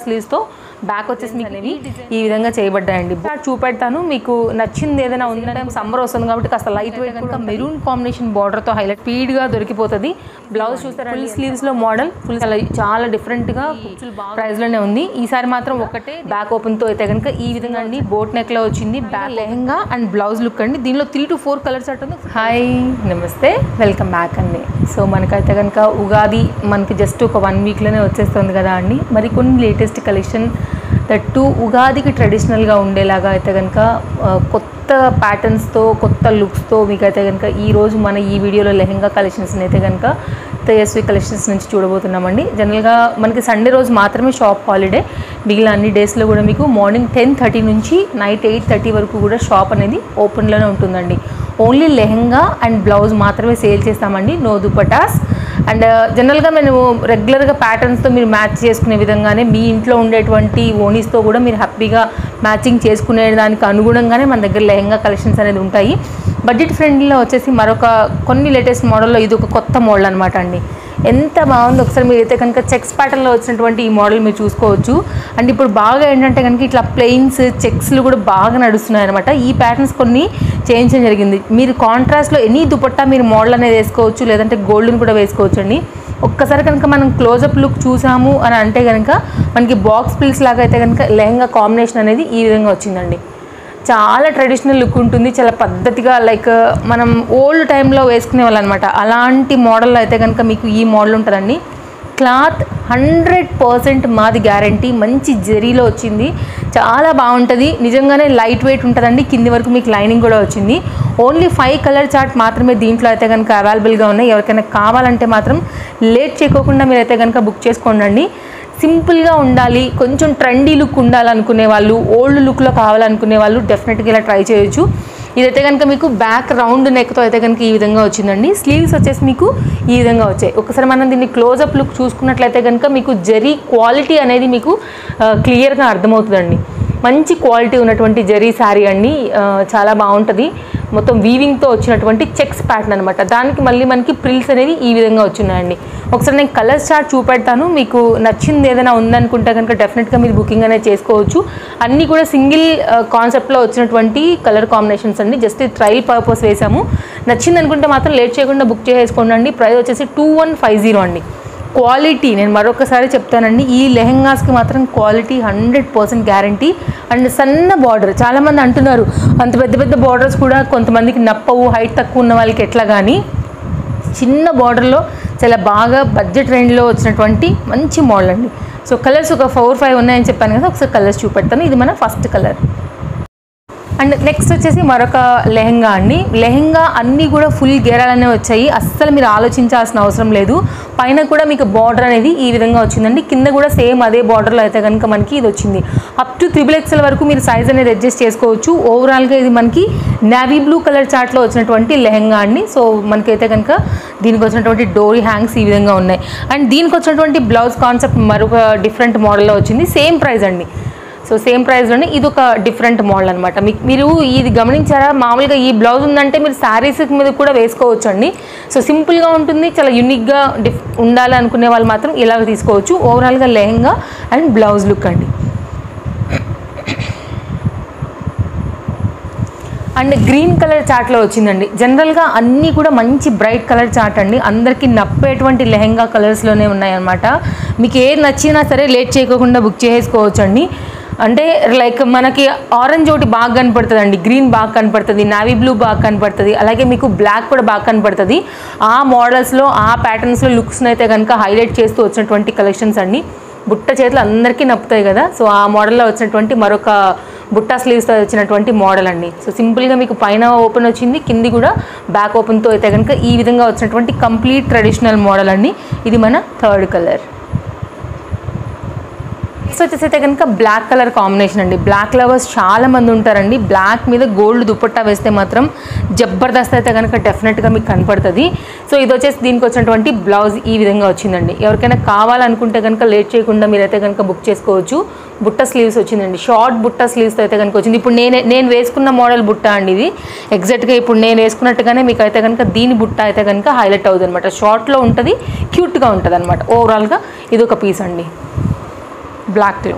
స్లీవ్స్తో back వచ్చేసి మీకు అనేవి ఈ విధంగా చేయబడ్డాయండి బార్డర్ చూపెడతాను మీకు నచ్చింది ఏదైనా ఉందంటే సమ్మర్ వస్తుంది కాబట్టి కాస్త లైట్ వెయిట్ కనుక మెరూన్ కాంబినేషన్ బార్డర్తో హైలైట్ స్పీడ్గా దొరికిపోతుంది బ్లౌజ్ చూస్తారా ఫుల్ స్లీవ్స్లో మోడల్ ఫుల్ చాలా డిఫరెంట్గా ప్రైస్లోనే ఉంది ఈసారి మాత్రం ఒకటే బ్యాక్ ఓపెన్తో అయితే కనుక ఈ విధంగా అండి బోట్ నెక్లో వచ్చింది back lehenga and blouse look అండి దీనిలో త్రీ టు ఫోర్ కలర్స్ ఉంటుంది హాయ్ నమస్తే వెల్కమ్ బ్యాక్ అండి సో మనకైతే కనుక ఉగాది మనకి జస్ట్ ఒక వన్ వీక్లోనే వచ్చేస్తుంది కదా అండి మరి కొన్ని లేటెస్ట్ కలెక్షన్ దట్టు ఉగాదికి ట్రెడిషనల్గా ఉండేలాగా అయితే కనుక ఆ, కొత్త ప్యాటర్న్స్తో కొత్త లుక్స్తో మీకైతే కనుక ఈరోజు మన ఈ వీడియోలో లెహెంగా కలెక్షన్స్ని అయితే కనుక తేజస్వి కలెక్షన్స్ నుంచి చూడబోతున్నామండి జనరల్గా మనకి సండే రోజు మాత్రమే షాప్ హాలిడే మిగిలిన అన్ని డేస్లో కూడా మీకు మార్నింగ్ టెన్ థర్టీ నుంచి నైట్ ఎయిట్ థర్టీ వరకు కూడా షాప్ అనేది ఓపెన్లోనే ఉంటుందండి ఓన్లీ లెహెంగా అండ్ బ్లౌజ్ మాత్రమే సేల్ చేస్తామండి నో దుపటాస్ అండ్ జనరల్గా మేము రెగ్యులర్గా ప్యాటర్న్స్తో మీరు మ్యాచ్ చేసుకునే విధంగానే మీ ఇంట్లో ఉండేటువంటి ఓనీస్తో కూడా మీరు హ్యాపీగా మ్యాచింగ్ చేసుకునే దానికి అనుగుణంగానే మన దగ్గర లెహంగా కలెక్షన్స్ అనేది ఉంటాయి బడ్జెట్ ఫ్రెండ్లీలో వచ్చేసి మరొక కొన్ని లేటెస్ట్ మోడల్లో ఇది ఒక కొత్త మోడల్ అనమాట అండి ఎంత బాగుంది ఒకసారి మీరు అయితే కనుక చెక్స్ ప్యాటర్న్లో వచ్చినటువంటి ఈ మోడల్ మీరు చూసుకోవచ్చు అండ్ ఇప్పుడు బాగా ఏంటంటే కనుక ఇట్లా ప్లెయిన్స్ చెక్స్లు కూడా బాగా నడుస్తున్నాయి అనమాట ఈ ప్యాటర్న్స్ కొన్ని చేయించడం జరిగింది మీరు కాంట్రాస్ట్లో ఎనీ దుపట్టా మీరు మోడల్ అనేది వేసుకోవచ్చు లేదంటే గోల్డ్ని కూడా వేసుకోవచ్చు అండి ఒక్కసారి కనుక మనం క్లోజప్ లుక్ చూసాము అని అంటే కనుక మనకి బాక్స్ పిల్స్ లాగా అయితే కనుక లెహంగా కాంబినేషన్ అనేది ఈ విధంగా వచ్చిందండి చాలా ట్రెడిషనల్ లుక్ ఉంటుంది చాలా పద్ధతిగా లైక్ మనం ఓల్డ్ టైంలో వేసుకునే వాళ్ళు అనమాట అలాంటి మోడల్ అయితే కనుక మీకు ఈ మోడల్ ఉంటుందండి క్లాత్ హండ్రెడ్ పర్సెంట్ మాది గ్యారంటీ మంచి జెరీలో వచ్చింది చాలా బాగుంటుంది నిజంగానే లైట్ వెయిట్ ఉంటుందండి కింది వరకు మీకు లైనింగ్ కూడా వచ్చింది ఓన్లీ ఫైవ్ కలర్ చార్ట్ మాత్రమే దీంట్లో అయితే కనుక అవైలబుల్గా ఉన్నాయి ఎవరికైనా కావాలంటే మాత్రం లేట్ చేయకోకుండా మీరైతే కనుక బుక్ చేసుకోండి సింపుల్గా ఉండాలి కొంచెం ట్రెండీ లుక్ ఉండాలనుకునే వాళ్ళు ఓల్డ్ లుక్లో కావాలనుకునే వాళ్ళు డెఫినెట్గా ఇలా ట్రై చేయొచ్చు ఇదైతే కనుక మీకు బ్యాక్ రౌండ్ నెక్తో అయితే కనుక ఈ విధంగా వచ్చిందండి స్లీవ్స్ వచ్చేసి మీకు ఈ విధంగా వచ్చాయి ఒకసారి మనం దీన్ని క్లోజప్ లుక్ చూసుకున్నట్లయితే కనుక మీకు జరీ క్వాలిటీ అనేది మీకు క్లియర్గా అర్థమవుతుందండి మంచి క్వాలిటీ ఉన్నటువంటి జరీ శారీ అండి ఆ, చాలా బాగుంటుంది మొత్తం వీవింగ్తో వచ్చినటువంటి చెక్స్ ప్యాటర్న్ అనమాట దానికి మళ్ళీ మనకి ప్రిల్స్ అనేవి ఈ విధంగా వచ్చినాయండి ఒకసారి నేను కలర్ చార్ట్ చూపెడతాను మీకు నచ్చింది ఏదైనా ఉందనుకుంటే కనుక డెఫినెట్గా మీరు బుకింగ్ అనేది చేసుకోవచ్చు అన్నీ కూడా సింగిల్ కాన్సెప్ట్లో వచ్చినటువంటి కలర్ కాంబినేషన్స్ అండి జస్ట్ ట్రయల్ పర్పస్ వేసాము నచ్చింది అనుకుంటే మాత్రం లేట్ చేయకుండా బుక్ చేసుకోండి అండి ప్రైస్ వచ్చేసి టూ వన్ ఫైవ్ జీరో అండి క్వాలిటీ నేను మరొకసారి చెప్తానండి ఈ లెహెంగాస్కి మాత్రం quality hundred percent guarantee and సన్న బార్డర్ చాలామంది అంటున్నారు అంత పెద్ద పెద్ద బార్డర్స్ కూడా కొంతమందికి నప్పవు హైట్ తక్కువ ఉన్న వాళ్ళకి ఎట్లా కానీ చిన్న బార్డర్లో చాలా బాగా బడ్జెట్ రేంజ్లో వచ్చినటువంటి మంచి మోడల్ అండి సో కలర్స్ ఒక ఫోర్ ఫైవ్ ఉన్నాయని చెప్పాను కదా ఒకసారి కలర్స్ చూపెడతాను ఇది మన ఫస్ట్ కలర్ అండ్ నెక్స్ట్ వచ్చేసి మరొక లెహంగా అండి లెహంగా అన్నీ కూడా ఫుల్ గేరాలనే వచ్చాయి అస్సలు మీరు ఆలోచించాల్సిన అవసరం లేదు పైన కూడా మీకు బార్డర్ అనేది ఈ విధంగా వచ్చిందండి కింద కూడా సేమ్ అదే బార్డర్లో అయితే కనుక మనకి ఇది వచ్చింది అప్ టు త్రిబుల్ ఎక్స్ఎల్ వరకు మీరు సైజ్ అనేది అడ్జస్ట్ చేసుకోవచ్చు ఓవరాల్గా ఇది మనకి నావీ బ్లూ కలర్ చార్ట్లో వచ్చినటువంటి లెహంగా అండి సో మనకైతే కనుక దీనికి వచ్చినటువంటి డోరీ హ్యాంగ్స్ ఈ విధంగా ఉన్నాయి అండ్ దీనికి వచ్చినటువంటి బ్లౌజ్ కాన్సెప్ట్ మరొక డిఫరెంట్ మోడల్లో వచ్చింది సేమ్ ప్రైస్ అండి సో సేమ్ ప్రైస్లోనే ఇది ఒక డిఫరెంట్ మోడల్ అనమాట మీకు మీరు ఇది గమనించారా మామూలుగా ఈ బ్లౌజ్ ఉందంటే మీరు శారీస్ మీద కూడా వేసుకోవచ్చు అండి సో సింపుల్గా ఉంటుంది చాలా యూనిక్గా డిఫ్ ఉండాలి అనుకునే వాళ్ళు మాత్రం ఇలాగ తీసుకోవచ్చు ఓవరాల్గా లెహంగా అండ్ బ్లౌజ్ లుక్ అండి అండ్ గ్రీన్ కలర్ చార్ట్లో వచ్చిందండి జనరల్గా అన్నీ కూడా మంచి బ్రైట్ కలర్ చార్ట్ అండి అందరికీ నప్పేటువంటి లెహెంగా కలర్స్లోనే ఉన్నాయన్నమాట మీకు ఏది నచ్చినా సరే లేట్ చేయకుండా బుక్ చేసుకోవచ్చు అండి అంటే లైక్ మనకి ఆరెంజ్ ఒకటి బాగా కనపడుతుంది గ్రీన్ బాగా కనపడుతుంది నావీ బ్లూ బాగా కనపడుతుంది అలాగే మీకు బ్లాక్ కూడా బాగా కనపడుతుంది ఆ మోడల్స్లో ఆ ప్యాటర్న్స్లో లుక్స్ని అయితే కనుక హైలైట్ చేస్తూ వచ్చినటువంటి కలెక్షన్స్ అండి బుట్ట చేతులు అందరికీ నప్పుతాయి కదా సో ఆ మోడల్లో వచ్చినటువంటి మరొక బుట్టా స్లీవ్స్తో వచ్చినటువంటి మోడల్ అండి సో సింపుల్గా మీకు పైన ఓపెన్ వచ్చింది కింది కూడా బ్యాక్ ఓపెన్తో అయితే కనుక ఈ విధంగా వచ్చినటువంటి కంప్లీట్ ట్రెడిషనల్ మోడల్ అండి ఇది మన థర్డ్ కలర్ నెక్స్ట్ వచ్చేసి అయితే కనుక బ్లాక్ కలర్ కాంబినేషన్ అండి బ్లాక్ లవర్స్ చాలా మంది ఉంటారండి బ్లాక్ మీద గోల్డ్ దుపట్టా వేస్తే మాత్రం జబర్దస్త్ అయితే కనుక డెఫినెట్గా మీకు కనపడుతుంది సో ఇది వచ్చేసి దీనికి వచ్చినటువంటి బ్లౌజ్ ఈ విధంగా వచ్చిందండి ఎవరికైనా కావాలనుకుంటే కనుక లేట్ చేయకుండా మీరైతే కనుక బుక్ చేసుకోవచ్చు బుట్ట స్లీవ్స్ వచ్చిందండి షార్ట్ బుట్ట స్లీవ్స్ అయితే కనుక వచ్చింది ఇప్పుడు నేను నేను వేసుకున్న మోడల్ బుట్ట అండి ఇది ఎగ్జాక్ట్గా ఇప్పుడు నేను వేసుకున్నట్టుగానే మీకు అయితే కనుక దీని బుట్ట అయితే కనుక హైలైట్ అవుతుంది అనమాట షార్ట్లో ఉంటుంది క్యూట్గా ఉంటుంది అనమాట ఓవరాల్గా ఇది ఒక పీస్ అండి బ్లాక్లో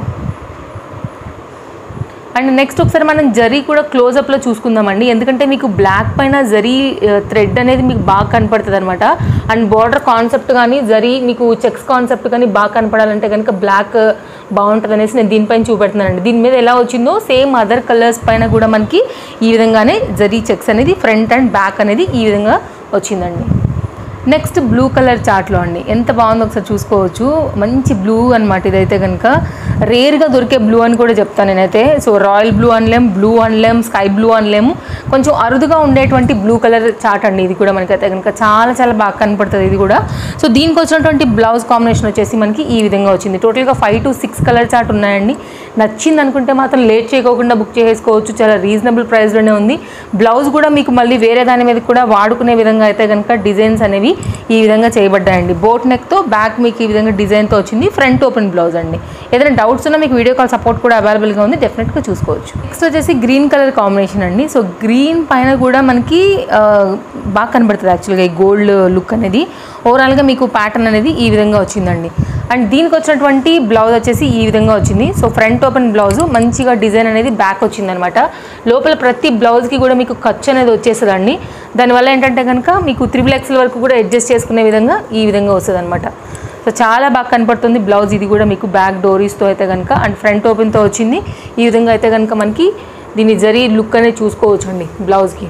అండ్ నెక్స్ట్ ఒకసారి మనం జరీ కూడా క్లోజప్లో చూసుకుందామండి ఎందుకంటే మీకు బ్లాక్ పైన జరీ థ్రెడ్ అనేది మీకు బాగా కనపడుతుంది అనమాట అండ్ బార్డర్ కాన్సెప్ట్ కానీ జరీ మీకు చెక్స్ కాన్సెప్ట్ కానీ బాగా కనపడాలంటే కనుక బ్లాక్ బాగుంటుంది అనేసి నేను దీనిపైన చూపెడుతున్నానండి దీని మీద ఎలా వచ్చిందో సేమ్ అదర్ కలర్స్ పైన కూడా మనకి ఈ విధంగానే జరీ చెక్స్ అనేది ఫ్రంట్ అండ్ బ్యాక్ అనేది ఈ విధంగా వచ్చిందండి నెక్స్ట్ బ్లూ కలర్ చార్ట్లో అండి ఎంత బాగుందో ఒకసారి చూసుకోవచ్చు మంచి బ్లూ అనమాట ఇదైతే కనుక రేర్గా దొరికే బ్లూ అని కూడా చెప్తాను నేనైతే సో రాయల్ బ్లూ అనలేం బ్లూ అనలేం స్కై బ్లూ అనలేము కొంచెం అరుదుగా ఉండేటువంటి బ్లూ కలర్ చార్ట్ అండి ఇది కూడా మనకైతే కనుక చాలా చాలా బాగా కనపడుతుంది ఇది కూడా సో దీనికి వచ్చినటువంటి బ్లౌజ్ కాంబినేషన్ వచ్చేసి మనకి ఈ విధంగా వచ్చింది టోటల్గా five to six colour chart ఉన్నాయండి నచ్చింది అనుకుంటే మాత్రం లేట్ చేయకోకుండా బుక్ చేసుకోవచ్చు చాలా రీజనబుల్ ప్రైస్లోనే ఉంది బ్లౌజ్ కూడా మీకు మళ్ళీ వేరే దాని మీద కూడా వాడుకునే విధంగా అయితే కనుక డిజైన్స్ అనేవి ఈ విధంగా చేయబడ్డాయండి బోట్ నెక్తో బ్యాక్ మీకు ఈ విధంగా డిజైన్తో వచ్చింది ఫ్రంట్ ఓపెన్ బ్లౌజ్ అండి ఏదైనా డౌట్స్ ఉన్నా మీకు వీడియో కాల్ సపోర్ట్ కూడా అవైలబుల్గా ఉంది డెఫినెట్గా చూసుకోవచ్చు నెక్స్ట్ వచ్చేసి గ్రీన్ కలర్ కాంబినేషన్ అండి సో గ్రీన్ పైన కూడా మనకి ఆ, బాగా కనబడుతుంది యాక్చువల్గా ఈ గోల్డ్ లుక్ అనేది ఓవరాల్గా మీకు ప్యాటర్న్ అనేది ఈ విధంగా వచ్చిందండి అండ్ దీనికి వచ్చినటువంటి బ్లౌజ్ వచ్చేసి ఈ విధంగా వచ్చింది సో ఫ్రంట్ ఓపెన్ బ్లౌజ్ మంచిగా డిజైన్ అనేది బ్యాక్ వచ్చిందనమాట లోపల ప్రతి బ్లౌజ్కి కూడా మీకు ఖర్చు అనేది వచ్చేస్తుందండి దానివల్ల ఏంటంటే కనుక మీకు త్రిబుల్ ఎక్స్ఎల్ వరకు కూడా అడ్జస్ట్ చేసుకునే విధంగా ఈ విధంగా వస్తుంది అనమాట సో చాలా బాగా కనపడుతుంది బ్లౌజ్ ఇది కూడా మీకు బ్యాక్ డోరీస్తో అయితే కనుక అండ్ ఫ్రంట్ ఓపెన్తో వచ్చింది ఈ విధంగా అయితే కనుక మనకి దీని జరీ లుక్ అనేది చూసుకోవచ్చు అండి బ్లౌజ్కి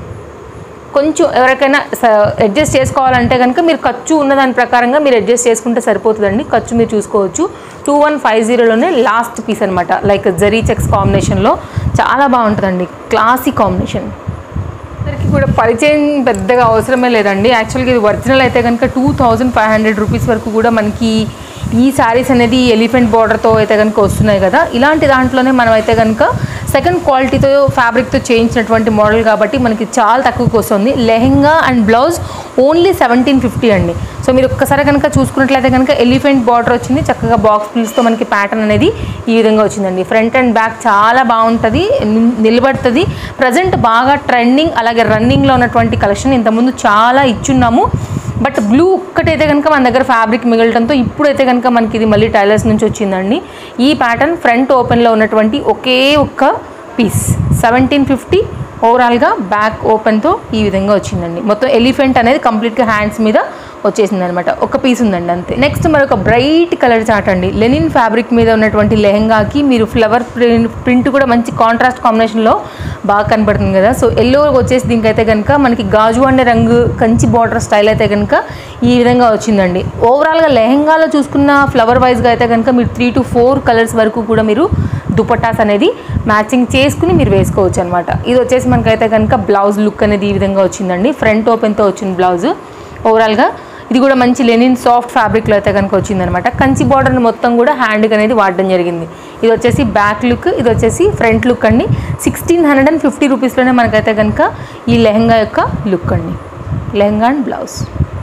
కొంచెం ఎవరికైనా అడ్జస్ట్ చేసుకోవాలంటే కనుక మీరు ఖర్చు ఉన్న దాని ప్రకారంగా మీరు అడ్జస్ట్ చేసుకుంటే సరిపోతుందండి ఖర్చు మీరు చూసుకోవచ్చు టూ వన్ ఫైవ్ జీరోలోనే లాస్ట్ పీస్ అనమాట లైక్ జరీ చెక్స్ కాంబినేషన్లో చాలా బాగుంటుందండి క్లాసీ కాంబినేషన్ అందరికీ కూడా పరిచయం పెద్దగా అవసరమే లేదండి యాక్చువల్గా ఇది ఒరిజినల్ అయితే కనుక two thousand five hundred rupees వరకు కూడా మనకి ఈ శారీస్ అనేది ఎలిఫెంట్ బార్డర్తో అయితే కనుక వస్తున్నాయి కదా ఇలాంటి దాంట్లోనే మనం అయితే కనుక సెకండ్ క్వాలిటీతో ఫ్యాబ్రిక్తో చేయించినటువంటి మోడల్ కాబట్టి మనకి చాలా తక్కువకి వస్తుంది lehenga and blouse only seventeen fifty అండి సో మీరు ఒక్కసారి కనుక చూసుకున్నట్లయితే కనుక ఎలిఫెంట్ బార్డర్ వచ్చింది చక్కగా బాక్స్ పిల్స్తో మనకి ప్యాటర్న్ అనేది ఈ విధంగా వచ్చిందండి ఫ్రంట్ అండ్ బ్యాక్ చాలా బాగుంటుంది నిల్- నిలబడుతుంది ప్రజెంట్ బాగా ట్రెండింగ్ అలాగే రన్నింగ్లో ఉన్నటువంటి కలెక్షన్ ఇంతకుముందు చాలా ఇచ్చున్నాము బట్ బ్లూ ఒక్కటైతే కనుక మన దగ్గర ఫ్యాబ్రిక్ మిగలటంతో ఇప్పుడైతే కనుక మనకి ఇది మళ్ళీ టైలర్స్ నుంచి వచ్చిందండి ఈ ప్యాటర్న్ ఫ్రంట్ ఓపెన్లో ఉన్నటువంటి ఒకే ఒక్క పీస్ సెవెంటీన్ ఫిఫ్టీ ఓవరాల్గా బ్యాక్ ఓపెన్తో ఈ విధంగా వచ్చిందండి మొత్తం ఎలిఫెంట్ అనేది కంప్లీట్గా హ్యాండ్స్ మీద వచ్చేసింది అనమాట ఒక పీస్ ఉందండి అంతే నెక్స్ట్ మరొక బ్రైట్ కలర్ చాట్ అండి లెనిన్ ఫ్యాబ్రిక్ మీద ఉన్నటువంటి లెహెంగాకి మీరు ఫ్లవర్ ప్రింట్ ప్రింట్ కూడా మంచి కాంట్రాస్ట్ కాంబినేషన్లో బాగా కనపడుతుంది కదా సో ఎల్లో వచ్చేసి దీనికైతే కనుక మనకి గాజు అనే రంగు కంచి బార్డర్ స్టైల్ అయితే కనుక ఈ విధంగా వచ్చిందండి ఓవరాల్గా లెహెంగాలో చూసుకున్న ఫ్లవర్ వైజ్గా అయితే కనుక మీరు త్రీ టు ఫోర్ కలర్స్ వరకు కూడా మీరు దుపట్టాస్ అనేది మ్యాచింగ్ చేసుకుని మీరు వేసుకోవచ్చు అనమాట ఇది వచ్చేసి మనకైతే కనుక బ్లౌజ్ లుక్ అనేది ఈ విధంగా వచ్చిందండి ఫ్రంట్ ఓపెన్తో వచ్చింది బ్లౌజ్ ఓవరాల్గా ఇది కూడా మంచి లెనిన్ సాఫ్ట్ ఫ్యాబ్రిక్లో అయితే కనుక వచ్చిందనమాట కంచి బార్డర్ని మొత్తం కూడా హ్యాండ్కి అనేది వాడడం జరిగింది ఇది వచ్చేసి బ్యాక్ లుక్ ఇది వచ్చేసి ఫ్రంట్ లుక్ అండి సిక్స్టీన్ హండ్రెడ్ అండ్ ఫిఫ్టీ రూపీస్లోనే మనకైతే కనుక ఈ లెహంగా యొక్క లుక్ అండి లెహంగా అండ్ బ్లౌజ్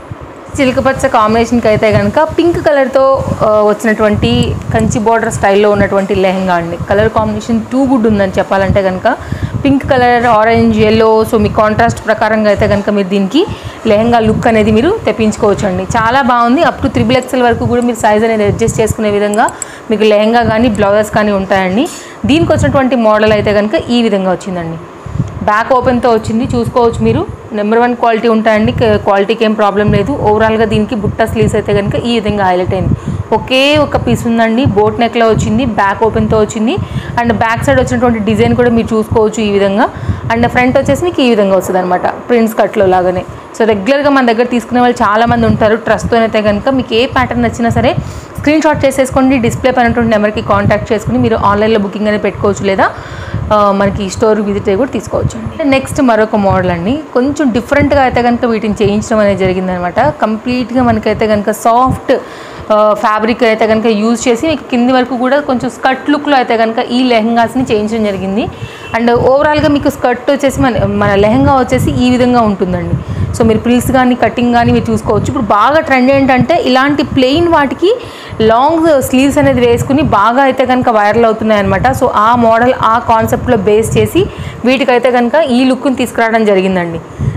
చిలకపచ్చ కాంబినేషన్కి అయితే కనుక పింక్ కలర్తో ఆ, వచ్చినటువంటి కంచి బార్డర్ స్టైల్లో ఉన్నటువంటి లెహంగా అండి కలర్ కాంబినేషన్ టూ గుడ్ ఉందని చెప్పాలంటే కనుక pink colour orange yellow so మీ కాంట్రాస్ట్ ప్రకారంగా అయితే కనుక మీరు దీనికి లెహంగా లుక్ అనేది మీరు తెప్పించుకోవచ్చు అండి చాలా బాగుంది అప్ టు త్రిబుల్ ఎక్స్ఎల్ వరకు కూడా మీరు సైజ్ అనేది అడ్జస్ట్ చేసుకునే విధంగా మీకు లెహంగా కానీ బ్లౌజెస్ కానీ ఉంటాయండి దీనికి వచ్చినటువంటి మోడల్ అయితే కనుక ఈ విధంగా వచ్చిందండి బ్యాక్ ఓపెన్తో వచ్చింది చూసుకోవచ్చు మీరు నెంబర్ వన్ క్వాలిటీ ఉంటాయండి క- క్వాలిటీకి ఏం ప్రాబ్లం లేదు ఓవరాల్గా దీనికి బుట్ట స్లీవ్స్ అయితే కనుక ఈ విధంగా హైలైట్ అయింది ఒకే ఒక పీస్ ఉందండి బోట్ నెక్లో వచ్చింది బ్యాక్ ఓపెన్తో వచ్చింది అండ్ బ్యాక్ సైడ్ వచ్చినటువంటి డిజైన్ కూడా మీరు చూసుకోవచ్చు ఈ విధంగా అండ్ ఫ్రంట్ వచ్చేసి మీకు ఈ విధంగా వస్తుంది అనమాట ప్రింట్స్ కట్లో లాగానే సో రెగ్యులర్గా మన దగ్గర తీసుకునే వాళ్ళు చాలామంది ఉంటారు ట్రస్ట్తో అయితే కనుక మీకు ఏ ప్యాటర్న్ నచ్చినా సరే స్క్రీన్ షాట్ చేసేసుకోండి డిస్ప్లే పైనటువంటి నెంబర్కి కాంటాక్ట్ చేసుకుని మీరు ఆన్లైన్లో బుకింగ్ అనేది పెట్టుకోవచ్చు లేదా ఆ, మనకి స్టోర్ విజిట్ అయ్యి కూడా తీసుకోవచ్చు అండి నెక్స్ట్ మరొక మోడల్ అండి కొంచెం డిఫరెంట్గా అయితే కనుక వీటిని చేయించడం అనేది జరిగిందనమాట కంప్లీట్గా మనకైతే కనుక సాఫ్ట్ ఫ్యాబ్రిక్ అయితే కనుక యూజ్ చేసి మీకు కింది వరకు కూడా కొంచెం స్కర్ట్ లుక్లో అయితే కనుక ఈ లెహంగాస్ని చేయించడం జరిగింది అండ్ ఓవరాల్గా మీకు స్కర్ట్ వచ్చేసి మన మన లెహంగా వచ్చేసి ఈ విధంగా ఉంటుందండి సో మీరు ప్రిల్స్ కానీ కటింగ్ కానీ మీరు చూసుకోవచ్చు ఇప్పుడు బాగా ట్రెండ్ ఏంటంటే ఇలాంటి ప్లెయిన్ వాటికి లాంగ్ స్లీవ్స్ అనేది వేసుకుని బాగా అయితే కనుక వైరల్ అవుతున్నాయి అనమాట సో ఆ మోడల్ ఆ కాన్సెప్ట్లో బేస్ చేసి వీటికైతే కనుక ఈ లుక్ని తీసుకురావడం జరిగిందండి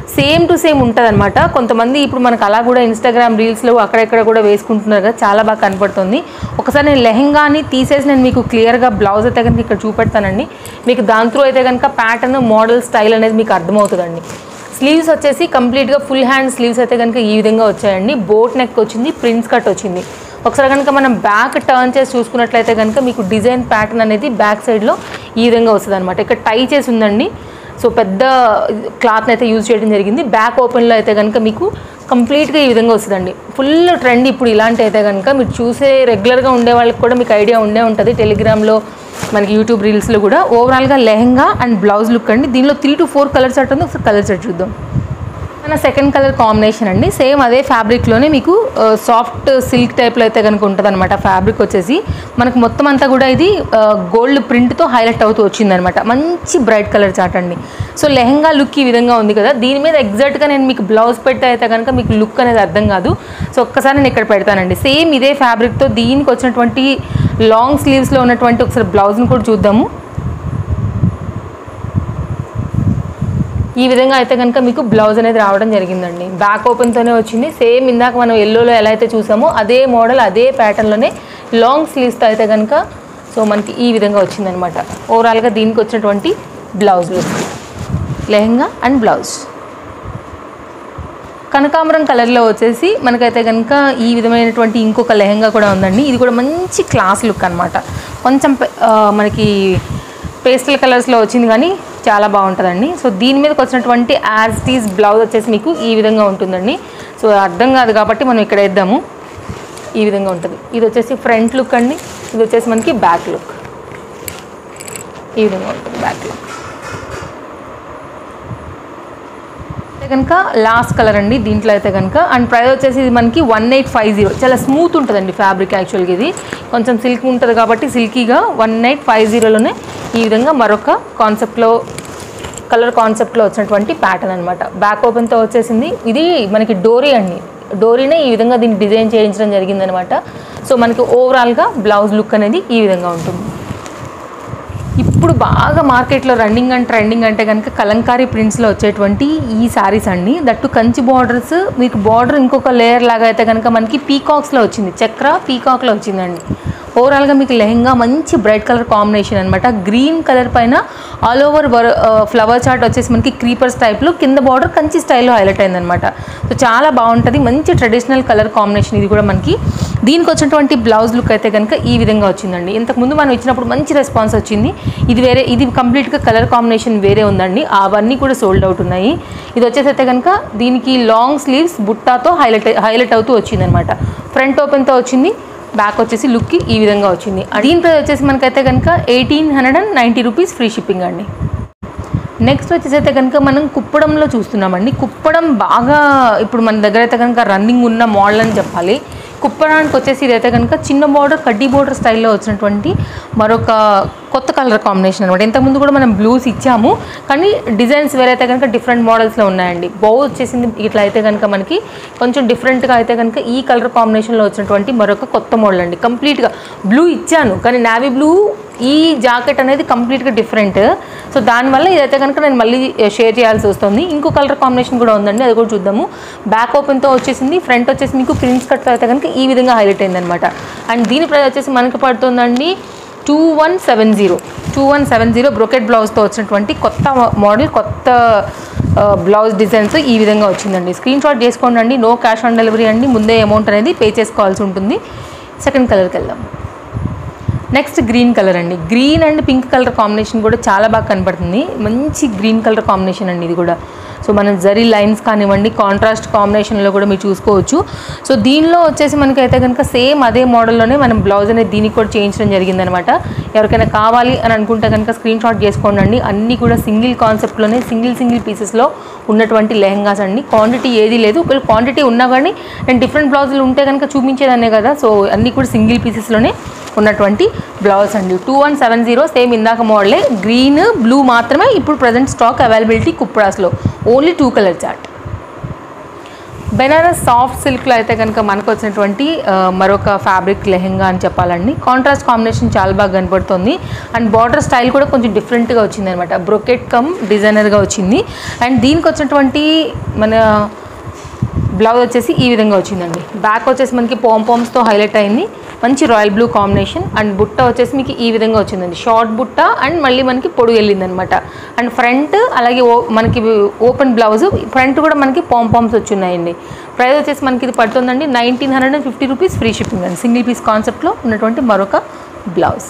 సేమ్ టు సేమ్ ఉంటుంది అనమాట కొంతమంది ఇప్పుడు మనకు అలా కూడా ఇన్స్టాగ్రామ్ రీల్స్లో అక్కడెక్కడ కూడా వేసుకుంటున్నారు కదా చాలా బాగా కనపడుతుంది ఒకసారి నేను లెహంగాని తీసేసి నేను మీకు క్లియర్గా బ్లౌజ్ అయితే కనుక ఇక్కడ చూపెడతానండి మీకు దాని త్రూ అయితే కనుక ప్యాటర్న్ మోడల్ స్టైల్ అనేది మీకు అర్థమవుతుందండి స్లీవ్స్ వచ్చేసి కంప్లీట్గా ఫుల్ హ్యాండ్ స్లీవ్స్ అయితే కనుక ఈ విధంగా వచ్చాయండి బోట్ నెక్ వచ్చింది ప్రిన్స్ కట్ వచ్చింది ఒకసారి కనుక మనం బ్యాక్ టర్న్ చేసి చూసుకున్నట్లయితే కనుక మీకు డిజైన్ ప్యాటర్న్ అనేది బ్యాక్ సైడ్లో ఈ విధంగా వస్తుంది అనమాట ఇక్కడ టై చేసి ఉందండి సో పెద్ద క్లాత్ని అయితే యూజ్ చేయడం జరిగింది బ్యాక్ ఓపెన్లో అయితే కనుక మీకు కంప్లీట్గా ఈ విధంగా వస్తుందండి ఫుల్ ట్రెండ్ ఇప్పుడు ఇలాంటి అయితే కనుక మీరు చూసే రెగ్యులర్గా ఉండే వాళ్ళకి కూడా మీకు ఐడియా ఉండే ఉంటుంది టెలిగ్రామ్లో మనకి యూట్యూబ్ రీల్స్లో కూడా ఓవరాల్గా లెహంగా అండ్ బ్లౌజ్ లుక్ అండి దీనిలో three to four colour set ఉంది ఒకసారి కలర్ సెట్ చూద్దాం మన సెకండ్ కలర్ కాంబినేషన్ అండి సేమ్ అదే ఫ్యాబ్రిక్లోనే మీకు సాఫ్ట్ సిల్క్ టైప్లో అయితే కనుక ఉంటుంది అనమాట ఫ్యాబ్రిక్ వచ్చేసి మనకు మొత్తం అంతా కూడా ఇది గోల్డ్ ప్రింట్తో హైలైట్ అవుతూ వచ్చిందనమాట మంచి బ్రైట్ కలర్ చాట్ అండి సో లెహంగా లుక్ ఈ విధంగా ఉంది కదా దీని మీద ఎగ్జాక్ట్గా నేను మీకు బ్లౌజ్ పెడితే అయితే కనుక మీకు లుక్ అనేది అర్థం కాదు సో ఒక్కసారి నేను ఇక్కడ పెడతానండి సేమ్ ఇదే ఫ్యాబ్రిక్తో దీనికి వచ్చినటువంటి లాంగ్ స్లీవ్స్లో ఉన్నటువంటి ఒకసారి బ్లౌజ్ని కూడా చూద్దాము ఈ విధంగా అయితే కనుక మీకు బ్లౌజ్ అనేది రావడం జరిగిందండి బ్యాక్ ఓపెన్తోనే వచ్చింది సేమ్ ఇందాక మనం ఎల్లోలో ఎలా అయితే చూసామో అదే మోడల్ అదే ప్యాటర్న్లోనే లాంగ్ స్లీవ్స్తో అయితే కనుక సో మనకి ఈ విధంగా వచ్చిందనమాట ఓవరాల్గా దీనికి వచ్చినటువంటి blouse look lehenga and blouse కనకాంబరం కలర్లో వచ్చేసి మనకైతే కనుక ఈ విధమైనటువంటి ఇంకొక లెహంగా కూడా ఉందండి ఇది కూడా మంచి క్లాస్ లుక్ అనమాట కొంచెం పె- ఆ, మనకి పేస్టల్ కలర్స్లో వచ్చింది కానీ చాలా బాగుంటుందండి సో దీని మీదకి వచ్చినటువంటి యాజ్ టీస్ బ్లౌజ్ వచ్చేసి మీకు ఈ విధంగా ఉంటుందండి సో అర్థం కాదు కాబట్టి మనం ఇక్కడ వేద్దాము ఈ విధంగా ఉంటుంది ఇది వచ్చేసి ఫ్రంట్ లుక్ అండి ఇది వచ్చేసి మనకి బ్యాక్ లుక్ ఈ విధంగా ఉంటుంది బ్యాక్ లుక్ అయితే కనుక లాస్ట్ కలర్ అండి దీంట్లో అయితే కనుక అండ్ ప్రైస్ వచ్చేసి ఇది మనకి వన్ ఎయిట్ ఫైవ్ జీరో చాలా స్మూత్ ఉంటుందండి ఫ్యాబ్రిక్ యాక్చువల్గా ఇది కొంచెం సిల్క్ ఉంటుంది కాబట్టి సిల్కీగా వన్ ఎయిట్ ఫైవ్ జీరోలోనే ఈ విధంగా మరొక కాన్సెప్ట్లో కలర్ కాన్సెప్ట్లో వచ్చినటువంటి ప్యాటర్న్ అనమాట బ్యాక్ ఓపెన్తో వచ్చేసింది ఇది మనకి డోరీ అండి డోరీనే ఈ విధంగా దీన్ని డిజైన్ చేయించడం జరిగిందనమాట సో మనకి ఓవరాల్గా బ్లౌజ్ లుక్ అనేది ఈ విధంగా ఉంటుంది ఇప్పుడు బాగా మార్కెట్లో రన్నింగ్ అండ్ ట్రెండింగ్ అంటే కనుక కలంకారీ ప్రింట్స్లో వచ్చేటువంటి ఈ శారీస్ అండి దట్టు కంచి బార్డర్స్ మీకు బార్డర్ ఇంకొక లేయర్ లాగా అయితే కనుక మనకి పీకాక్స్లో వచ్చింది చక్ర పీకాక్లో వచ్చిందండి ఓవరాల్గా మీకు లెహంగా మంచి బ్రైట్ కలర్ కాంబినేషన్ అనమాట గ్రీన్ కలర్ పైన ఆల్ ఓవర్ వర్ ఫ్లవర్ చార్ట్ వచ్చేసి మనకి క్రీపర్స్ టైప్లో కింద బార్డర్ కంచి స్టైల్లో హైలైట్ అయిందనమాట సో చాలా బాగుంటుంది మంచి ట్రెడిషనల్ కలర్ కాంబినేషన్ ఇది కూడా మనకి దీనికి వచ్చినటువంటి బ్లౌజ్ లుక్ అయితే కనుక ఈ విధంగా వచ్చిందండి ఇంతకుముందు మనం ఇచ్చినప్పుడు మంచి రెస్పాన్స్ వచ్చింది ఇది వేరే ఇది కంప్లీట్గా కలర్ కాంబినేషన్ వేరే ఉందండి అవన్నీ కూడా సోల్డ్ అవుట్ ఉన్నాయి ఇది వచ్చేసి అయితే కనుక దీనికి లాంగ్ స్లీవ్స్ బుట్టాతో హైలైట్ హైలైట్ అవుతూ వచ్చిందనమాట ఫ్రంట్ ఓపెన్తో వచ్చింది బ్యాక్ వచ్చేసి లుక్కి ఈ విధంగా వచ్చింది దీని ప్రైస్ వచ్చేసి మనకైతే కనుక eighteen hundred and ninety rupees free shipping అండి నెక్స్ట్ వచ్చేసి అయితే కనుక మనం కుప్పడంలో చూస్తున్నామండి కుప్పడం బాగా ఇప్పుడు మన దగ్గర అయితే కనుక రన్నింగ్ ఉన్న మోడల్ అని చెప్పాలి కుప్పడానికి వచ్చేసి ఇదైతే కనుక చిన్న బార్డర్ కడ్డీ బార్డర్ స్టైల్లో వచ్చినటువంటి మరొక కొత్త కలర్ కాంబినేషన్ అనమాట ఇంతకుముందు కూడా మనం బ్లూస్ ఇచ్చాము కానీ డిజైన్స్ వేరైతే కనుక డిఫరెంట్ మోడల్స్లో ఉన్నాయండి బౌ వచ్చేసింది ఇట్లా అయితే కనుక మనకి కొంచెం డిఫరెంట్గా అయితే కనుక ఈ కలర్ కాంబినేషన్లో వచ్చినటువంటి మరొక కొత్త మోడల్ అండి కంప్లీట్గా బ్లూ ఇచ్చాను కానీ నావీ బ్లూ ఈ జాకెట్ అనేది కంప్లీట్గా డిఫరెంట్ సో దానివల్ల ఇదైతే కనుక నేను మళ్ళీ షేర్ చేయాల్సి వస్తుంది ఇంకో కలర్ కాంబినేషన్ కూడా ఉందండి అది కూడా చూద్దాము బ్యాక్ ఓపెన్తో వచ్చేసింది ఫ్రంట్ వచ్చేసి మీకు ప్రిన్స్ కట్తో అయితే కనుక ఈ విధంగా హైలైట్ అయిందనమాట అండ్ దీని ప్రైస్ వచ్చేసి మనకి పడుతుందండి two one seven zero two one seven zero brocade బ్లౌజ్తో వచ్చినటువంటి కొత్త మోడల్ కొత్త బ్లౌజ్ డిజైన్స్ ఈ విధంగా వచ్చిందండి స్క్రీన్ షాట్ చేసుకోండి అండి నో క్యాష్ ఆన్ డెలివరీ అండి ముందే అమౌంట్ అనేది పే చేసుకోవాల్సి ఉంటుంది సెకండ్ కలర్కి వెళ్దాం నెక్స్ట్ గ్రీన్ కలర్ అండి green and pink colour combination కూడా చాలా బాగా కనపడుతుంది మంచి గ్రీన్ కలర్ కాంబినేషన్ అండి ఇది కూడా సో మన జరీ లైన్స్ కానివ్వండి కాంట్రాస్ట్ కాంబినేషన్లో కూడా మీరు చూసుకోవచ్చు సో దీనిలో వచ్చేసి మనకైతే కనుక సేమ్ అదే మోడల్లోనే మనం బ్లౌజ్ అనేది దీనికి కూడా చేయించడం జరిగిందనమాట ఎవరికైనా కావాలి అని అనుకుంటే కనుక స్క్రీన్ షాట్ చేసుకోండి అండి అన్నీ కూడా సింగిల్ కాన్సెప్ట్లోనే సింగిల్ సింగిల్ పీసెస్లో ఉన్నటువంటి లెహంగాస్ అండి క్వాంటిటీ ఏది లేదు ఒకవేళ క్వాంటిటీ ఉన్నా కానీ నేను డిఫరెంట్ బ్లౌజులు ఉంటే కనుక చూపించేదాన్నే కదా సో అన్నీ కూడా సింగిల్ పీసెస్లోనే ఉన్నటువంటి బ్లౌజ్ అండి two one seven zero same ఇందాక మోడలే గ్రీన్ బ్లూ మాత్రమే ఇప్పుడు ప్రజెంట్ స్టాక్ అవైలబిలిటీ కుప్రాస్లో only two colour chart Banaras soft సిల్క్లో అయితే కనుక మనకు వచ్చినటువంటి ఆ, మరొక ఫ్యాబ్రిక్ లెహెంగా అని చెప్పాలండి కాంట్రాస్ట్ కాంబినేషన్ చాలా బాగా కనపడుతుంది అండ్ బార్డర్ స్టైల్ కూడా కొంచెం డిఫరెంట్గా వచ్చింది అనమాట బ్రొకెట్ కమ్ డిజైనర్గా వచ్చింది అండ్ దీనికి వచ్చినటువంటి మన బ్లౌజ్ వచ్చేసి ఈ విధంగా వచ్చిందండి బ్యాక్ వచ్చేసి మనకి పోమ్ పోమ్స్తో హైలైట్ అయింది మంచి రాయల్ బ్లూ కాంబినేషన్ అండ్ బుట్ట వచ్చేసి మీకు ఈ విధంగా వచ్చిందండి షార్ట్ బుట్ట అండ్ మళ్ళీ మనకి పొడుగు వెళ్ళింది అనమాట అండ్ ఫ్రంట్ అలాగే ఓ మనకి ఓపెన్ బ్లౌజ్ ఫ్రంట్ కూడా మనకి పోమ్ పామ్స్ వచ్చి ఉన్నాయండి ప్రైస్ వచ్చేసి మనకి ఇది పడుతుందండి nineteen hundred and fifty rupees free shipping అండి సింగిల్ పీస్ కాన్సెప్ట్లో ఉన్నటువంటి మరొక బ్లౌజ్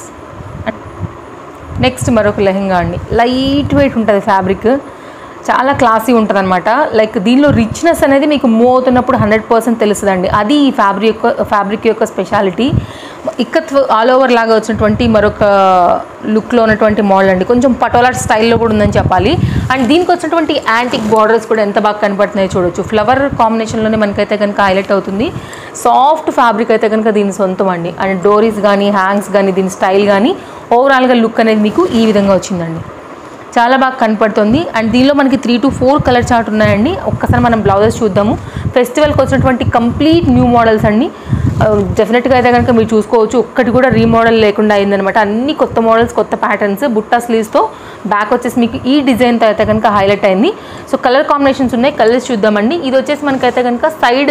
నెక్స్ట్ మరొక లెహంగా అండి లైట్ వెయిట్ ఉంటుంది ఫ్యాబ్రిక్ చాలా క్లాసీ ఉంటుంది అనమాట లైక్ దీనిలో రిచ్నెస్ అనేది మీకు మూవ్ అవుతున్నప్పుడు హండ్రెడ్ పర్సెంట్ తెలుస్తుందండి అది ఈ ఫ్యాబ్రిక్ యొక్క ఫ్యాబ్రిక్ యొక్క స్పెషాలిటీ ఇక్కత్ ఆల్ ఓవర్ లాగా వచ్చినటువంటి మరొక లుక్లో ఉన్నటువంటి మోడల్ అండి కొంచెం పటోలా స్టైల్లో కూడా ఉందని చెప్పాలి అండ్ దీనికి వచ్చినటువంటి యాంటిక్ బార్డర్స్ కూడా ఎంత బాగా కనపడుతున్నాయో చూడొచ్చు ఫ్లవర్ కాంబినేషన్లోనే మనకైతే కనుక హైలైట్ అవుతుంది సాఫ్ట్ ఫ్యాబ్రిక్ అయితే కనుక దీని సొంతం అండి అండ్ డోరీస్ కానీ హ్యాంగ్స్ కానీ దీని స్టైల్ కానీ ఓవరాల్గా లుక్ అనేది మీకు ఈ విధంగా వచ్చిందండి చాలా బాగా కనపడుతుంది అండ్ దీనిలో మనకి three to four colour chart ఉన్నాయండి ఒక్కసారి మనం బ్లౌజెస్ చూద్దాము ఫెస్టివల్కి వచ్చినటువంటి కంప్లీట్ న్యూ మోడల్స్ అండి డెఫినెట్గా అయితే కనుక మీరు చూసుకోవచ్చు ఒక్కటి కూడా రీమోడల్ లేకుండా అయిందనమాట అన్ని కొత్త మోడల్స్ కొత్త ప్యాటర్న్స్ బుట్టా స్లీవ్స్తో బ్యాక్ వచ్చేసి మీకు ఈ డిజైన్తో అయితే కనుక హైలైట్ అయింది సో కలర్ కాంబినేషన్స్ ఉన్నాయి కలర్స్ చూద్దామండి ఇది వచ్చేసి మనకైతే కనుక side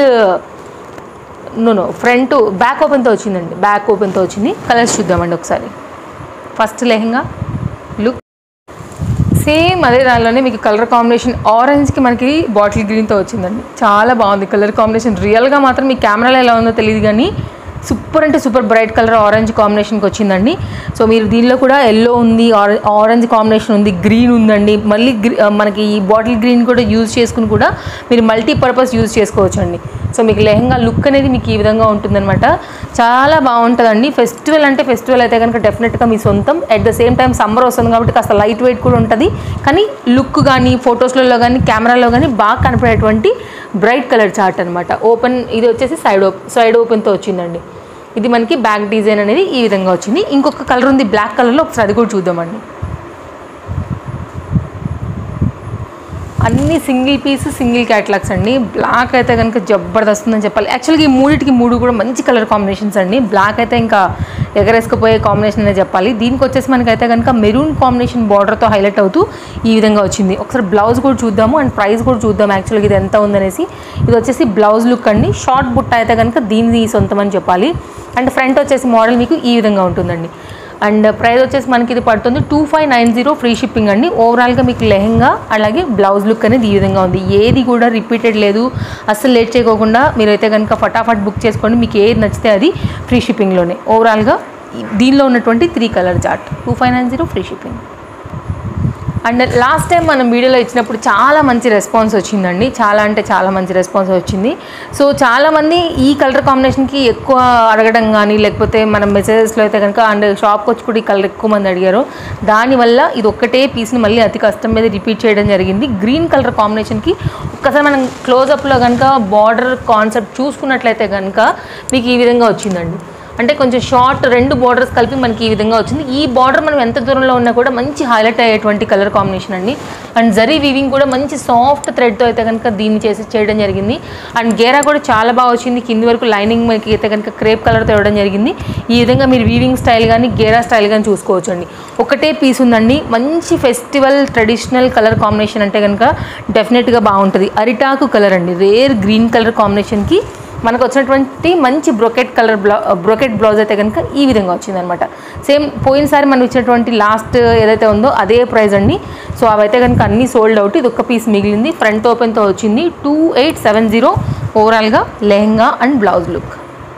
no no front back ఓపెన్తో వచ్చిందండి బ్యాక్ ఓపెన్తో వచ్చింది కలర్స్ చూద్దామండి ఒకసారి ఫస్ట్ లెహంగా లుక్ సేమ్ అదే దానిలోనే మీకు కలర్ కాంబినేషన్ ఆరెంజ్కి మనకి బాటిల్ గ్రీన్తో వచ్చిందండి చాలా బాగుంది కలర్ కాంబినేషన్ రియల్గా మాత్రం మీ కెమెరాలో ఎలా ఉందో తెలియదు కానీ సూపర్ అంటే సూపర్ బ్రైట్ కలర్ ఆరెంజ్ కాంబినేషన్కి వచ్చిందండి సో మీరు దీనిలో కూడా ఎల్లో ఉంది ఆరె- ఆరెంజ్ కాంబినేషన్ ఉంది గ్రీన్ ఉందండి మళ్ళీ గ్రీ ఆ, మనకి ఈ బాటిల్ గ్రీన్ కూడా యూజ్ చేసుకుని కూడా మీరు మల్టీపర్పస్ యూజ్ చేసుకోవచ్చు అండి సో మీకు లెహంగా లుక్ అనేది మీకు ఈ విధంగా ఉంటుందన్నమాట చాలా బాగుంటుందండి ఫెస్టివల్ అంటే ఫెస్టివల్ అయితే కనుక డెఫినెట్గా మీ సొంతం at the same time summer వస్తుంది కాబట్టి కాస్త లైట్ వెయిట్ కూడా ఉంటుంది కానీ లుక్ కానీ ఫొటోస్లలో కానీ కెమెరాలో కానీ బాగా కనపడేటువంటి బ్రైట్ కలర్ చార్ట్ అనమాట ఓపెన్ ఇది వచ్చేసి సైడ్ ఓప్ సైడ్ ఓపెన్తో వచ్చిందండి ఇది మనకి బ్యాక్ డిజైన్ అనేది ఈ విధంగా వచ్చింది ఇంకొక కలర్ ఉంది బ్లాక్ కలర్లో ఒకసారి అది కూడా చూద్దామండి అన్ని సింగిల్ పీస్ సింగిల్ క్యాటలాగ్స్ అండి బ్లాక్ అయితే కనుక జబర్దస్త్ ఉందని చెప్పాలి యాక్చువల్గా ఈ మూడిటికి మూడు కూడా మంచి కలర్ కాంబినేషన్స్ అండి బ్లాక్ అయితే ఇంకా ఎగరేసుకుపోయే కాంబినేషన్ అనే చెప్పాలి దీనికి వచ్చేసి మనకైతే కనుక మెరూన్ కాంబినేషన్ బార్డర్తో హైలైట్ అవుతూ ఈ విధంగా వచ్చింది ఒకసారి బ్లౌజ్ కూడా చూద్దాము అండ్ ప్రైస్ కూడా చూద్దాం యాక్చువల్గా ఇది ఎంత ఉందనేసి ఇది వచ్చేసి బ్లౌజ్ లుక్ అండి షార్ట్ బుట్ట అయితే కనుక దీనిది సొంతం అని చెప్పాలి అండ్ ఫ్రంట్ వచ్చేసి మోడల్ మీకు ఈ విధంగా ఉంటుందండి అండ్ ప్రైస్ వచ్చేసి మనకి ఇది పడుతుంది two five nine zero free shipping అండి ఓవరాల్గా మీకు లెహంగా అలాగే బ్లౌజ్ లుక్ అనేది ఈ విధంగా ఉంది ఏది కూడా రిపీటెడ్ లేదు అస్సలు లేట్ చేయకోకుండా మీరైతే కనుక ఫటాఫట్ బుక్ చేసుకోండి మీకు ఏది నచ్చితే అది ఫ్రీ షిప్పింగ్లోనే ఓవరాల్గా దీనిలో ఉన్నటువంటి three colour chart two five nine zero free shipping and last time మనం వీడియోలో ఇచ్చినప్పుడు చాలా మంచి రెస్పాన్స్ వచ్చిందండి చాలా అంటే చాలా మంచి రెస్పాన్స్ వచ్చింది సో చాలామంది ఈ కలర్ కాంబినేషన్కి ఎక్కువ అడగడం కానీ లేకపోతే మనం మెసేజెస్లో అయితే కనుక అండ్ షాప్కి వచ్చి కూడా ఈ కలర్ ఎక్కువ మంది అడిగారు దానివల్ల ఇది ఒక్కటే పీస్ని మళ్ళీ అతి కష్టం మీద రిపీట్ చేయడం జరిగింది గ్రీన్ కలర్ కాంబినేషన్కి ఒక్కసారి మనం క్లోజప్లో కనుక బార్డర్ కాన్సెప్ట్ చూసుకున్నట్లయితే కనుక మీకు ఈ విధంగా వచ్చిందండి అంటే కొంచెం షార్ట్ రెండు బార్డర్స్ కలిపి మనకి ఈ విధంగా వచ్చింది ఈ బార్డర్ మనం ఎంత దూరంలో ఉన్నా కూడా మంచి హైలైట్ అయ్యేటువంటి కలర్ కాంబినేషన్ అండి అండ్ జరీ వీవింగ్ కూడా మంచి సాఫ్ట్ థ్రెడ్తో అయితే కనుక దీన్ని చేసి చేయడం జరిగింది అండ్ గేరా కూడా చాలా బాగా వచ్చింది కింది వరకు లైనింగ్ మనకి అయితే కనుక క్రేప్ కలర్తో ఇవ్వడం జరిగింది ఈ విధంగా మీరు వీవింగ్ స్టైల్ కానీ గేరా స్టైల్ కానీ చూసుకోవచ్చు అండి ఒకటే పీస్ ఉందండి మంచి ఫెస్టివల్ ట్రెడిషనల్ కలర్ కాంబినేషన్ అంటే కనుక డెఫినెట్గా బాగుంటుంది అరిటాకు కలర్ అండి రేర్ గ్రీన్ కలర్ కాంబినేషన్కి మనకు వచ్చినటువంటి మంచి బ్రొకెట్ కలర్ బ్లౌ బ్రొకెట్ బ్లౌజ్ అయితే కనుక ఈ విధంగా వచ్చిందనమాట సేమ్ పోయినసారి మనం ఇచ్చినటువంటి లాస్ట్ ఏదైతే ఉందో అదే ప్రైస్ అండి సో అవైతే కనుక అన్నీ సోల్డ్ అవుట్ ఇది ఒక్క పీస్ మిగిలింది ఫ్రంట్ ఓపెన్తో వచ్చింది టూ ఎయిట్ సెవెన్ జీరో ఓవరాల్గా lehenga and blouse look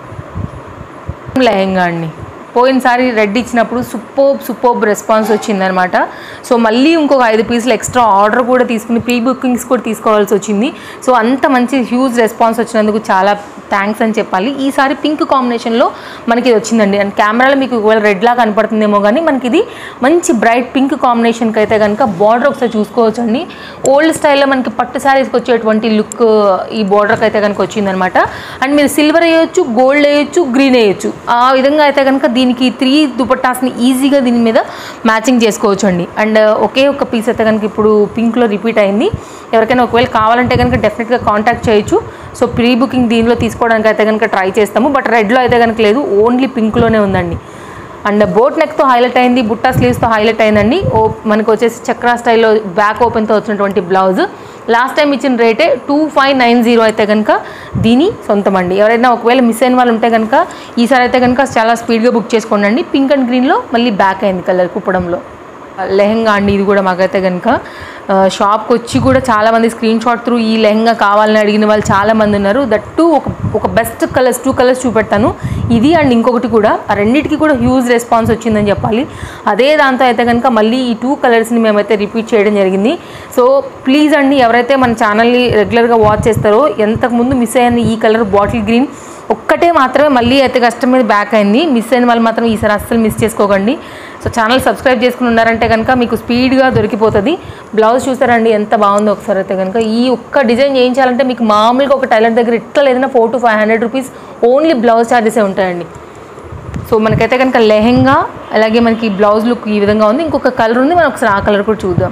lehenga అండి పోయినసారి రెడ్ ఇచ్చినప్పుడు సూపర్ సూపర్ రెస్పాన్స్ వచ్చిందనమాట సో మళ్ళీ ఇంకొక ఐదు పీసులు ఎక్స్ట్రా ఆర్డర్ కూడా తీసుకుని ప్రీ బుకింగ్స్ కూడా తీసుకోవాల్సి వచ్చింది సో అంత మంచి హ్యూజ్ రెస్పాన్స్ వచ్చినందుకు చాలా థ్యాంక్స్ అని చెప్పాలి ఈసారి పింక్ కాంబినేషన్లో మనకి ఇది వచ్చిందండి అండ్ కెమెరాలో మీకు ఒకవేళ రెడ్ లా కనపడుతుందేమో కానీ మనకి ఇది మంచి బ్రైట్ పింక్ కాంబినేషన్కి అయితే కనుక బార్డర్ ఒకసారి చూసుకోవచ్చు అండి ఓల్డ్ స్టైల్లో మనకి పట్టు శారీస్కి వచ్చేటువంటి లుక్ ఈ బార్డర్కి అయితే కనుక వచ్చిందనమాట అండ్ మీరు సిల్వర్ వేయొచ్చు గోల్డ్ వేయొచ్చు గ్రీన్ వేయొచ్చు ఆ విధంగా అయితే కనుక దీని దీనికి త్రీ దుపట్టాస్ని ఈజీగా దీని మీద మ్యాచింగ్ చేసుకోవచ్చు అండి అండ్ ఒకే ఒక పీస్ అయితే కనుక ఇప్పుడు పింక్లో రిపీట్ అయింది ఎవరికైనా ఒకవేళ కావాలంటే కనుక డెఫినెట్గా కాంటాక్ట్ చేయొచ్చు సో ప్రీ బుకింగ్ దీనిలో తీసుకోవడానికి అయితే కనుక ట్రై చేస్తాము బట్ రెడ్లో అయితే కనుక లేదు ఓన్లీ పింక్లోనే ఉందండి అండ్ బోట్ నెక్తో హైలైట్ అయింది బుట్టా స్లీవ్స్తో హైలైట్ అయిందండి ఓ మనకు వచ్చేసి చక్రా స్టైల్లో బ్యాక్ ఓపెన్తో వచ్చినటువంటి బ్లౌజ్ లాస్ట్ టైం ఇచ్చిన రేటే టూ ఫైవ్ నైన్ జీరో అయితే కనుక దీని సొంతం అండి ఎవరైనా ఒకవేళ మిస్ అయిన వాళ్ళు ఉంటే కనుక ఈసారి అయితే కనుక చాలా స్పీడ్గా బుక్ చేసుకోండి అండి పింక్ అండ్ గ్రీన్లో మళ్ళీ బ్యాక్ అయింది కలర్ కుప్పడంలో లెహంగా అండి ఇది కూడా మాకైతే కనుక షాప్కి వచ్చి కూడా చాలామంది స్క్రీన్ షాట్ త్రూ ఈ లెహంగా కావాలని అడిగిన వాళ్ళు చాలామంది ఉన్నారు దట్ టూ ఒక ఒక బెస్ట్ కలర్స్ టూ కలర్స్ చూపెడతాను ఇది అండ్ ఇంకొకటి కూడా ఆ రెండింటికి కూడా హ్యూజ్ రెస్పాన్స్ వచ్చిందని చెప్పాలి అదే దాంతో అయితే కనుక మళ్ళీ ఈ టూ కలర్స్ని మేమైతే రిపీట్ చేయడం జరిగింది సో ప్లీజ్ అండి ఎవరైతే మన ఛానల్ని రెగ్యులర్గా వాచ్ చేస్తారో ఎంతకుముందు మిస్ అయిన ఈ కలర్ బాటిల్ గ్రీన్ ఒక్కటే మాత్రమే మళ్ళీ అయితే కష్టం మీద బ్యాక్ అయింది మిస్ అయిన వాళ్ళు మాత్రం ఈసారి అస్సలు మిస్ చేసుకోకండి సో ఛానల్ సబ్స్క్రైబ్ చేసుకుని ఉన్నారంటే కనుక మీకు స్పీడ్గా దొరికిపోతుంది బ్లౌజ్ చూసారండి ఎంత బాగుందో ఒకసారి అయితే కనుక ఈ ఒక్క డిజైన్ చేయించాలంటే మీకు మామూలుగా ఒక టైలర్ దగ్గర ఇట్లా లేదన్నా four to five hundred rupees only blouse ఛార్జెసే ఉంటాయండి సో మనకైతే కనుక లెహెంగా అలాగే మనకి బ్లౌజ్ లుక్ ఈ విధంగా ఉంది ఇంకొక కలర్ ఉంది మనం ఒకసారి ఆ కలర్ కూడా చూద్దాం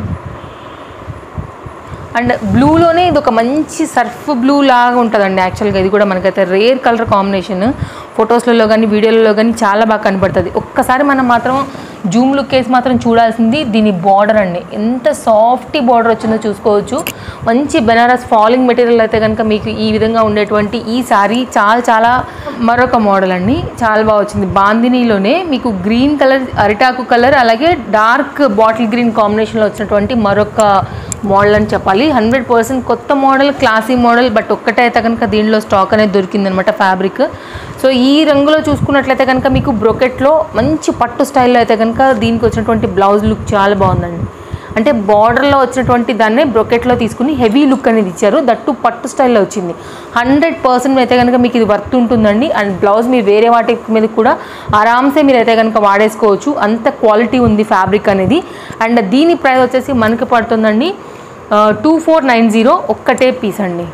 అండ్ బ్లూలోనే ఇది ఒక మంచి సర్ఫ్ బ్లూ లాగా ఉంటుందండి యాక్చువల్గా ఇది కూడా మనకైతే రేర్ కలర్ కాంబినేషన్ ఫొటోస్లలో కానీ వీడియోలలో కానీ చాలా బాగా కనబడుతుంది ఒక్కసారి మనం మాత్రం జూమ్ లుక్ వేసి మాత్రం చూడాల్సింది దీని బార్డర్ అండి ఎంత సాఫ్టీ బార్డర్ వచ్చిందో చూసుకోవచ్చు మంచి బెనారస్ ఫాలింగ్ మెటీరియల్ అయితే కనుక మీకు ఈ విధంగా ఉండేటువంటి ఈ సారీ చాలా చాలా మరొక మోడల్ అండి చాలా బాగా వచ్చింది బాందినీలోనే మీకు గ్రీన్ కలర్ అరిటాకు కలర్ అలాగే డార్క్ బాటిల్ గ్రీన్ కాంబినేషన్లో వచ్చినటువంటి మరొక మోడల్ అని చెప్పాలి హండ్రెడ్ పర్సెంట్ కొత్త మోడల్ క్లాసీ మోడల్ బట్ ఒక్కటే అయితే కనుక దీనిలో స్టాక్ అనేది దొరికిందనమాట ఫ్యాబ్రిక్ సో ఈ రంగులో చూసుకున్నట్లయితే కనుక మీకు బ్రొకెట్లో మంచి పట్టు స్టైల్లో అయితే కనుక దీనికి వచ్చినటువంటి బ్లౌజ్ లుక్ చాలా బాగుందండి అంటే బార్డర్లో వచ్చినటువంటి దాన్నే బ్రొకెట్లో తీసుకుని హెవీ లుక్ అనేది ఇచ్చారు దట్టు పట్టు స్టైల్లో వచ్చింది హండ్రెడ్ పర్సెంట్ అయితే కనుక మీకు ఇది వర్త్ ఉంటుందండి అండ్ బ్లౌజ్ మీరు వేరే వాటి మీద కూడా ఆరామ్సే మీరు అయితే కనుక వాడేసుకోవచ్చు అంత క్వాలిటీ ఉంది ఫ్యాబ్రిక్ అనేది అండ్ దీని ప్రైస్ వచ్చేసి మనకి పడుతుందండి టూ ఫోర్ నైన్ జీరో ఒక్కటే పీస్ అండి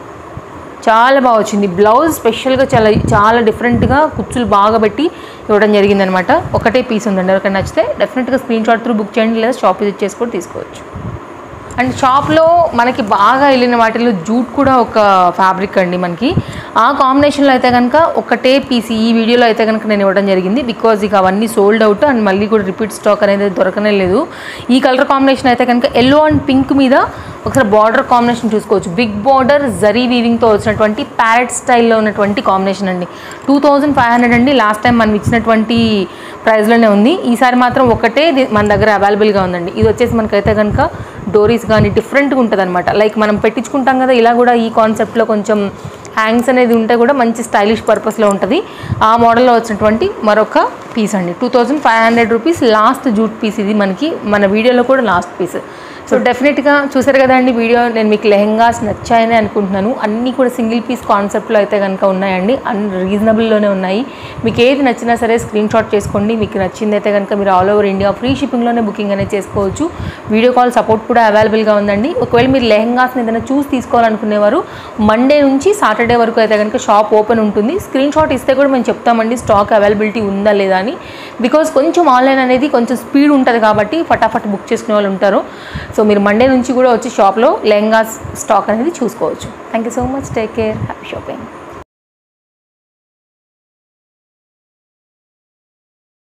చాలా బాగా వచ్చింది బ్లౌజ్ స్పెషల్గా చాలా చాలా డిఫరెంట్గా కుచ్చులు బాగా పెట్టి ఇవ్వడం జరిగిందనమాట ఒకటే పీస్ ఉందండి ఎవరికైనా నచ్చితే డెఫినెట్గా స్క్రీన్ షాట్ త్రూ బుక్ చేయండి లేదా షాప్ విజిట్ చేసి కూడా తీసుకోవచ్చు అండ్ షాప్లో మనకి బాగా వెళ్ళిన వాటిలో జూట్ కూడా ఒక ఫ్యాబ్రిక్ అండి మనకి ఆ కాంబినేషన్లో అయితే కనుక ఒకటే పీస్ ఈ వీడియోలో అయితే కనుక నేను ఇవ్వడం జరిగింది బికాజ్ ఇక అవన్నీ సోల్డ్ అవుట్ అండ్ మళ్ళీ కూడా రిపీట్ స్టాక్ అనేది దొరకనే లేదు ఈ కలర్ కాంబినేషన్ అయితే కనుక ఎల్లో అండ్ పింక్ మీద ఒకసారి బార్డర్ కాంబినేషన్ చూసుకోవచ్చు బిగ్ బార్డర్ జరీ వీవింగ్తో వచ్చినటువంటి ప్యారెట్ స్టైల్లో ఉన్నటువంటి కాంబినేషన్ అండి టూ థౌజండ్ ఫైవ్ హండ్రెడ్ అండి లాస్ట్ టైం మనం ఇచ్చినటువంటి ప్రైస్లోనే ఉంది ఈసారి మాత్రం ఒకటే ఇది మన దగ్గర అవైలబుల్గా ఉందండి ఇది వచ్చేసి మనకైతే కనుక డోరీస్ కానీ డిఫరెంట్గా ఉంటుంది అనమాట లైక్ మనం పెట్టించుకుంటాం కదా ఇలా కూడా ఈ కాన్సెప్ట్లో కొంచెం హ్యాంగ్స్ అనేది ఉంటే కూడా మంచి స్టైలిష్ పర్పస్లో ఉంటుంది ఆ మోడల్లో వచ్చినటువంటి మరొక పీస్ అండి two thousand five hundred rupees last jute piece ఇది మనకి మన వీడియోలో కూడా లాస్ట్ పీస్ సో డెఫినెట్గా చూసారు కదండి వీడియో నేను మీకు లెహెంగాస్ నచ్చాయని అనుకుంటున్నాను అన్నీ కూడా సింగిల్ పీస్ కాన్సెప్ట్లో అయితే కనుక ఉన్నాయండి అన్ రీజనబుల్లోనే ఉన్నాయి మీకు ఏది నచ్చినా సరే స్క్రీన్ షాట్ చేసుకోండి మీకు నచ్చింది అయితే కనుక మీరు ఆల్ ఓవర్ ఇండియా ఫ్రీ షిప్పింగ్లోనే బుకింగ్ అనేది చేసుకోవచ్చు వీడియో కాల్ సపోర్ట్ కూడా అవైలబుల్గా ఉందండి ఒకవేళ మీరు లెహెంగాస్ని ఏదైనా చూసి తీసుకోవాలనుకునేవారు మండే నుంచి సాటర్డే వరకు అయితే కనుక షాప్ ఓపెన్ ఉంటుంది స్క్రీన్ షాట్ ఇస్తే కూడా మేము చెప్తామండి స్టాక్ అవైలబిలిటీ ఉందా లేదా అని బికాస్ కొంచెం ఆన్లైన్ అనేది కొంచెం స్పీడ్ ఉంటుంది కాబట్టి ఫటాఫట్ బుక్ చేసుకునే వాళ్ళు ఉంటారు సో మీరు మండే నుంచి కూడా వచ్చి షాప్లో లెహంగా స్టాక్ అనేది చూసుకోవచ్చు thank you so much take care happy shopping